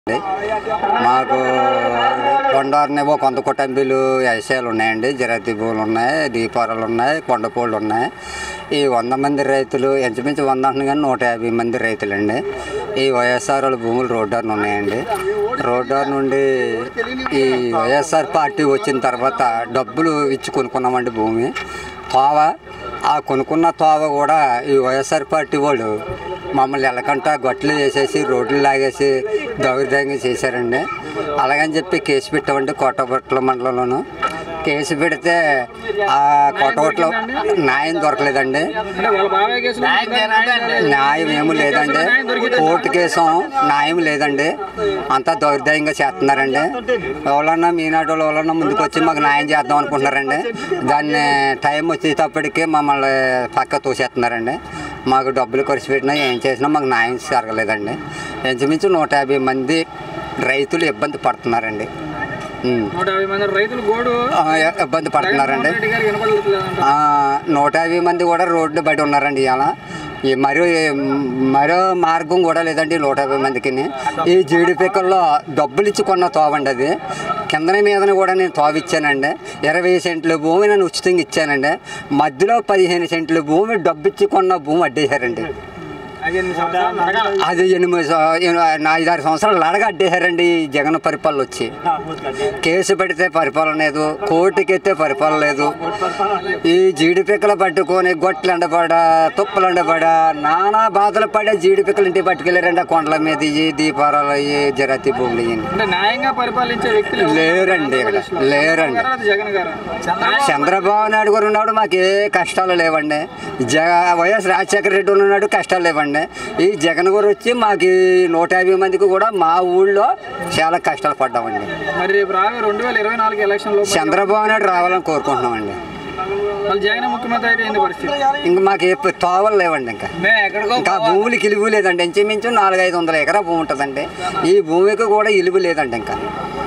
మాకు కొండవారినేవో కొంత కుటుంబీలు వ్యవసాయాలు ఉన్నాయండి జరతి భూములు ఉన్నాయి దీపారాలు ఉన్నాయి కొండపూళ్ళు ఉన్నాయి ఈ వంద మంది రైతులు ఇంచుమించు వంద అంటున్నా కానీ నూట యాభై మంది రైతులండి ఈ వైఎస్ఆర్ వాళ్ళ భూములు రోడ్డార్లు ఉన్నాయండి రోడ్డార్ నుండి ఈ వైఎస్ఆర్ పార్టీ వచ్చిన తర్వాత డబ్బులు ఇచ్చి కొనుక్కున్నామండి భూమి తోవ ఆ కొనుక్కున్న తోవ కూడా ఈ వైఎస్ఆర్ పార్టీ వాళ్ళు మమ్మల్ని ఎలకంట గొట్లు చేసేసి రోడ్లు లాగేసి దౌర్జన్యంగా చేశారండి అలాగని చెప్పి కేసు పెట్టామండి కోటగొట్ల మండలంలోను కేసు పెడితే ఆ కోటగొట్లో న్యాయం దొరకలేదండి అంటే వాళ్ళ బాబాయ్ కేసులో న్యాయం ఏమీ లేదండి కోర్టు కేసం న్యాయం లేదండి అంతా దౌర్జన్యంగా చేస్తున్నారండి ఎవరన్నా మీనాటి వాళ్ళు ఎవరన్నా ముందుకు వచ్చి మాకు న్యాయం చేద్దాం అనుకుంటున్నారండి దాన్ని టైం వచ్చేటప్పటికి మమ్మల్ని పక్క తోసేస్తున్నారండి మాకు డబ్బులు ఖర్చు పెట్టినా ఏం చేసినా మాకు న్యాయం జరగలేదండి ఇంచుమించు నూట యాభై మంది రైతులు ఇబ్బంది పడుతున్నారండి ఉమ్. నూట యాభై మంది రైతులు గోడు ఆ, ఇబ్బంది పడుతున్నారండి రెడ్డి గారికి వినపడలేదంట ఆ, నూట యాభై మంది కూడా రోడ్డు బయట ఉన్నారండి ఇవాళ ఈ మరో మరో మార్గం కూడా లేదండి నూట యాభై మందికి ఈ జీడి పిక్కల్లో డబ్బులు ఇచ్చి కొన్న తోవండి అది కిందన మీదన కూడా నేను తోవ ఇచ్చానండి ఇరవై సెంట్ల భూమి నేను ఉచితంగా ఇచ్చానండి మధ్యలో పదిహేను సెంట్ల భూమి డబ్బు ఇచ్చి కొన్న భూమి అడ్డేశారండి అది ఎన్ని సంవత్సరాలు నడగాలి. అది ఎనిమిది సం- ఎన- ఐదారు సంవత్సరాలు అడగ అడ్డేశారండి ఈ జగన్ పరిపాలన వచ్చి కేసు పెడితే పరిపాలన లేదు కోర్టుకి ఎత్తే పరిపాలన లేదు ఈ జీడి పిక్కలు పట్టుకొని గొట్లు ఎండబడ తుప్పలు ఎండబడ నానా బాధలు పడే జీడి పిక్కలు ఇంటికి పట్టుకెళ్ళారండి ఆ కొండల మీద ఈ దీపారాలు ఈ జరతి భూములు ఇవి అంటే న్యాయంగా పరిపాలించే వ్యక్తులు ఎవరు? లేరండి ఇక్కడ లేరండి గారా, అది జగన్ గారు చంద్రబాబు నాయుడు గారు ఉన్నప్పుడు మాకు ఏ కష్టాలు లేవండి జగ వైఎస్ రాజశేఖర రెడ్డి ఉన్నాడు కష్టాలు లేవండి ఈ జగన్ గారు వచ్చి మాకు ఈ నూట యాభై మందికి కూడా మా ఊళ్ళో చాలా కష్టాలు పడ్డామండి మరి రేపు రావే రెండు వేల ఇరవై నాలుగు ఎలక్షన్ లో చంద్రబాబు నాయుడు రావాలని కోరుకుంటున్నామండి మళ్ళీ జగన్ ముఖ్యమంత్రి అయితే ఏంది పరిస్థితి ఇంకా మాకు ఏ తోవలు లేవండి ఇంకా మేము ఎక్కడికో ఇంకా భూములకి ఇలువ లేదండి ఇంచుమించు నాలుగు ఐదు వందల ఎకరా భూమి ఉంటుందండి ఈ భూమికి కూడా ఇలువ లేదండి ఇంకా